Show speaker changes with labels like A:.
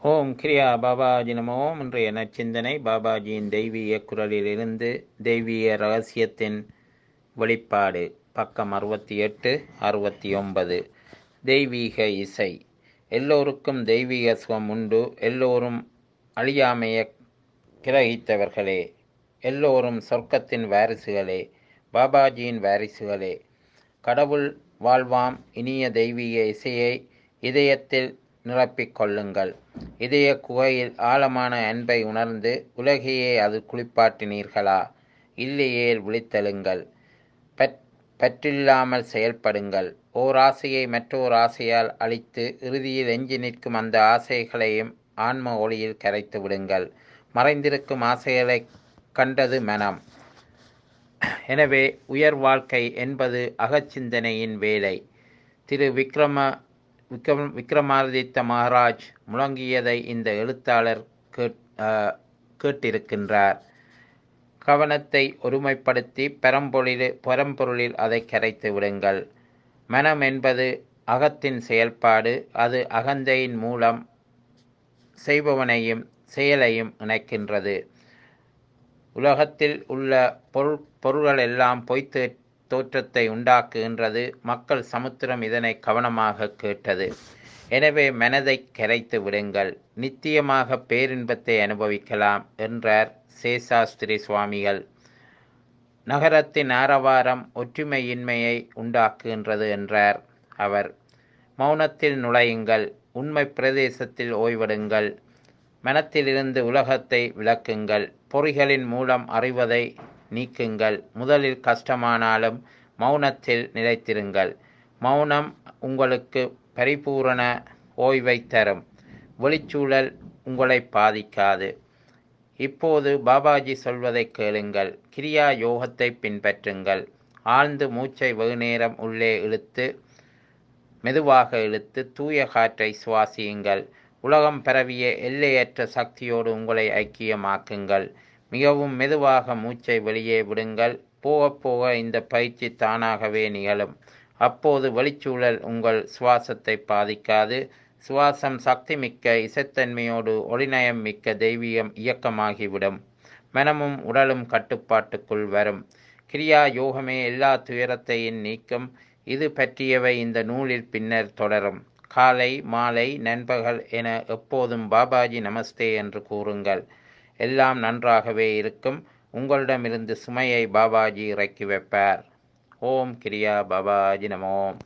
A: ஓம் கிரியா பாபாஜி நமோ இன்றைய நச்சிந்தனை பாபாஜியின் தெய்வீக குரலிலிருந்து தெய்வீக ரகசியத்தின் வெளிப்பாடு பக்கம் அறுபத்தி எட்டு அறுபத்தி ஒன்பது தெய்வீக இசை எல்லோருக்கும் தெய்வீக சுகம் உண்டு எல்லோரும் அழியாமைய கிரகித்தவர்களே எல்லோரும் சொர்க்கத்தின் வாரிசுகளே பாபாஜியின் வாரிசுகளே கடவுள் வாழ்வாம் இனிய தெய்வீக இசையை இதயத்தில் நிரப்பிக் கொள்ளுங்கள் இதய குகையில் ஆழமான அன்பை உணர்ந்து உலகையே அது குளிப்பாட்டினீர்களா இல்லையேல் விழித்தெழுங்கள் பற் பற்றில்லாமல் செயல்படுங்கள் ஓர் ஆசையை மற்றோர் ஆசையால் அழித்து இறுதியில் எஞ்சி நிற்கும் அந்த ஆசைகளையும் ஆன்ம ஒளியில் கரைத்து விடுங்கள் மறைந்திருக்கும் ஆசைகளை கண்டது மனம் எனவே உயர் வாழ்க்கை என்பது அகச்சிந்தனையின் வேலை திரு விக்ரம விக்ரம் விக்ரமாதித்த மகாராஜ் முழங்கியதை இந்த எழுத்தாளர் கேட் கேட்டிருக்கின்றார் கவனத்தை ஒருமைப்படுத்தி பரம்பொருளில் பரம்பொருளில் அதை கரைத்து விடுங்கள் மனம் என்பது அகத்தின் செயல்பாடு அது அகந்தையின் மூலம் செய்பவனையும் செயலையும் இணைக்கின்றது உலகத்தில் உள்ள பொருள் பொருள்கள் எல்லாம் பொய்த்து தோற்றத்தை உண்டாக்குகின்றது மக்கள் சமுத்திரம் இதனை கவனமாக கேட்டது எனவே மனதை கரைத்து விடுங்கள் நித்தியமாக பேரின்பத்தை அனுபவிக்கலாம் என்றார் சேசாஸ்திரி சுவாமிகள் நகரத்தின் ஆரவாரம் ஒற்றுமையின்மையை உண்டாக்குகின்றது என்றார் அவர் மௌனத்தில் நுழையுங்கள் உண்மை பிரதேசத்தில் ஓய்வெடுங்கள் மனத்திலிருந்து உலகத்தை விளக்குங்கள் பொறிகளின் மூலம் அறிவதை நீக்குங்கள் முதலில் கஷ்டமானாலும் மௌனத்தில் நிலைத்திருங்கள் மௌனம் உங்களுக்கு பரிபூரண ஓய்வை தரும் வெளிச்சூழல் உங்களை பாதிக்காது இப்போது பாபாஜி சொல்வதை கேளுங்கள் கிரியா யோகத்தை பின்பற்றுங்கள் ஆழ்ந்து மூச்சை வெகுநேரம் உள்ளே இழுத்து மெதுவாக இழுத்து தூய காற்றை சுவாசியுங்கள் உலகம் பரவிய எல்லையற்ற சக்தியோடு உங்களை ஐக்கியமாக்குங்கள் மிகவும் மெதுவாக மூச்சை வெளியே விடுங்கள் போக போக இந்த பயிற்சி தானாகவே நிகழும் அப்போது வெளிச்சூழல் உங்கள் சுவாசத்தை பாதிக்காது சுவாசம் சக்தி மிக்க இசைத்தன்மையோடு ஒளிநயம் மிக்க தெய்வீகம் இயக்கமாகிவிடும் மனமும் உடலும் கட்டுப்பாட்டுக்குள் வரும் கிரியா யோகமே எல்லா துயரத்தையும் நீக்கும் இது பற்றியவை இந்த நூலில் பின்னர் தொடரும் காலை மாலை நண்பகல் என எப்போதும் பாபாஜி நமஸ்தே என்று கூறுங்கள் எல்லாம் நன்றாகவே இருக்கும் உங்களிடமிருந்து சுமையை பாபாஜி இறக்கி வைப்பார் ஓம் கிரியா பாபாஜி நமோம்